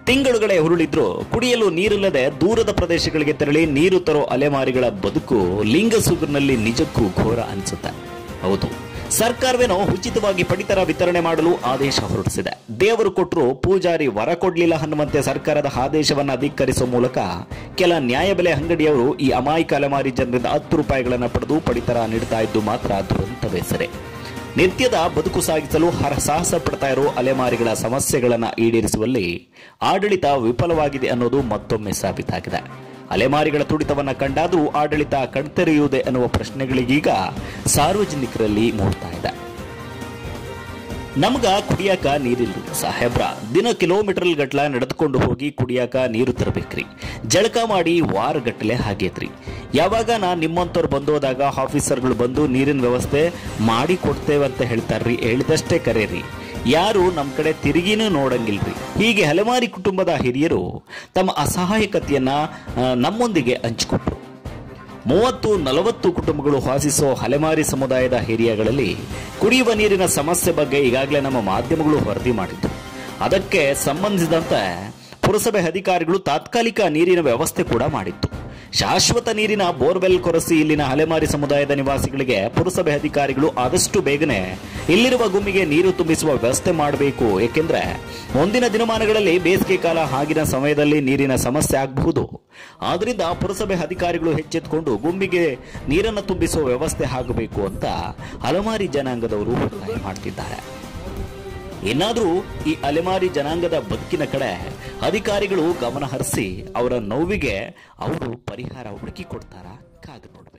ತಿಂಗಳುಗಳೇ ಹುರುಳಿದ್ರು ಕುಡಿಯಲು ನೀರಿಲ್ಲದೆ ದೂರದ ಪ್ರದೇಶಗಳಿಗೆ ತೆರಳಿ ನೀರು ತರೋ ಅಲೆಮಾರಿಗಳ ಬದುಕು ಲಿಂಗಸೂರಿನಲ್ಲಿ ನಿಜಕ್ಕೂ ಘೋರ ಅನಿಸುತ್ತೆ ಹೌದು ಸರ್ಕಾರವೇನೋ ಉಚಿತವಾಗಿ ಪಡಿತರ ವಿತರಣೆ ಮಾಡಲು ಆದೇಶ ಹೊರಡಿಸಿದೆ ದೇವರು ಕೊಟ್ಟರು ಪೂಜಾರಿ ವರ ಕೊಡ್ಲಿಲ್ಲ ಅನ್ನುವಂತೆ ಸರ್ಕಾರದ ಆದೇಶವನ್ನು ಅಧಿಕರಿಸುವ ಮೂಲಕ ಕೆಲ ನ್ಯಾಯಬೆಲೆ ಅಂಗಡಿಯವರು ಈ ಅಮಾಯಕ ಅಲೆಮಾರಿ ಜನರಿಂದ ಹತ್ತು ರೂಪಾಯಿಗಳನ್ನು ಪಡೆದು ಪಡಿತರ ನೀಡ್ತಾ ಇದ್ದು ಮಾತ್ರ ದುರಂತವೇ ಸರಿ ನಿತ್ಯದ ಬದುಕು ಸಾಗಿಸಲು ಹರ ಸಾಹಸ ಪಡ್ತಾ ಇರೋ ಅಲೆಮಾರಿಗಳ ಸಮಸ್ಯೆಗಳನ್ನ ಈಡೇರಿಸುವಲ್ಲಿ ಆಡಳಿತ ವಿಫಲವಾಗಿದೆ ಅನ್ನೋದು ಮತ್ತೊಮ್ಮೆ ಸಾಬೀತಾಗಿದೆ ಅಲೆಮಾರಿಗಳ ತುಡಿತವನ್ನ ಕಂಡಾದ್ರೂ ಆಡಳಿತ ಕಣ್ತೆರೆಯುವುದೇ ಅನ್ನುವ ಪ್ರಶ್ನೆಗಳಿಗೀಗ ಸಾರ್ವಜನಿಕರಲ್ಲಿ ಮೂಡ್ತಾ ಇದೆ ನಮ್ಗ ಕುಡಿಯಾಕ ನೀರಿಲ್ರಿ ಸಾಹೇಬ್ರ ದಿನ ಕಿಲೋಮೀಟರ್ ಗಟ್ಲ ನಡೆದುಕೊಂಡು ಹೋಗಿ ಕುಡಿಯಾಕ ನೀರು ತರಬೇಕ್ರಿ ಜಳಕ ಮಾಡಿ ವಾರ ಗಟ್ಟಲೆ ಆಗೇತ್ರಿ ಯಾವಾಗ ನಾ ನಿಮ್ಮಂತವ್ರು ಬಂದೋದಾಗ ಆಫೀಸರ್ಗಳು ಬಂದು ನೀರಿನ ವ್ಯವಸ್ಥೆ ಮಾಡಿ ಕೊಡ್ತೇವೆ ಅಂತ ಹೇಳ್ತಾರ್ರಿ ಹೇಳಿದಷ್ಟೇ ಕರೇರಿ ಯಾರು ನಮ್ಮ ಕಡೆ ತಿರುಗಿನೂ ನೋಡಂಗಿಲ್ರಿ ಹೀಗೆ ಹಲವಾರಿ ಕುಟುಂಬದ ಹಿರಿಯರು ತಮ್ಮ ಅಸಹಾಯಕತೆಯನ್ನ ಆ, ನಮ್ಮೊಂದಿಗೆ ಹಂಚಿಕೊಟ್ರು ಮೂವತ್ತು ನಲವತ್ತು ಕುಟುಂಬಗಳು ವಾಸಿಸೋ ಅಲೆಮಾರಿ ಸಮುದಾಯದ ಏರಿಯಾಗಳಲ್ಲಿ ಕುಡಿಯುವ ನೀರಿನ ಸಮಸ್ಯೆ ಬಗ್ಗೆ ಈಗಾಗಲೇ ನಮ್ಮ ಮಾಧ್ಯಮಗಳು ವರದಿ ಮಾಡಿದ್ದು ಅದಕ್ಕೆ ಸಂಬಂಧಿಸಿದಂತೆ ಪುರಸಭೆ ಅಧಿಕಾರಿಗಳು ತಾತ್ಕಾಲಿಕ ನೀರಿನ ವ್ಯವಸ್ಥೆ ಕೂಡ ಮಾಡಿತ್ತು ಶಾಶ್ವತ ನೀರಿನ ಬೋರ್ವೆಲ್ ಕೊರೆಸಿ ಇಲ್ಲಿನ ಅಲೆಮಾರಿ ಸಮುದಾಯದ ನಿವಾಸಿಗಳಿಗೆ ಪುರಸಭೆ ಅಧಿಕಾರಿಗಳು ಆದಷ್ಟು ಬೇಗನೆ ಇಲ್ಲಿರುವ ಗುಮ್ಮಿಗೆ ನೀರು ತುಂಬಿಸುವ ವ್ಯವಸ್ಥೆ ಮಾಡಬೇಕು ಏಕೆಂದ್ರೆ ಮುಂದಿನ ದಿನಮಾನಗಳಲ್ಲಿ ಬೇಸಿಗೆ ಕಾಲ ಆಗಿನ ಸಮಯದಲ್ಲಿ ನೀರಿನ ಸಮಸ್ಯೆ ಆಗಬಹುದು ಆದ್ರಿಂದ ಪುರಸಭೆ ಅಧಿಕಾರಿಗಳು ಎಚ್ಚೆತ್ತುಕೊಂಡು ಗುಂಬಿಗೆ ನೀರನ್ನು ತುಂಬಿಸುವ ವ್ಯವಸ್ಥೆ ಆಗಬೇಕು ಅಂತ ಅಲೆಮಾರಿ ಜನಾಂಗದವರು ಒತ್ತಾಯ ಮಾಡ್ತಿದ್ದಾರೆ ಇನ್ನಾದರೂ ಈ ಅಲೆಮಾರಿ ಜನಾಂಗದ ಬದುಕಿನ ಕಡೆ ಅಧಿಕಾರಿಗಳು ಗಮನ ಹರಿಸಿ ಅವರ ನೋವಿಗೆ ಅವರು ಪರಿಹಾರ ಹುಡುಕಿ ಕೊಡ್ತಾರಾ ಕಾದು ನೋಡ್ಬೇಕು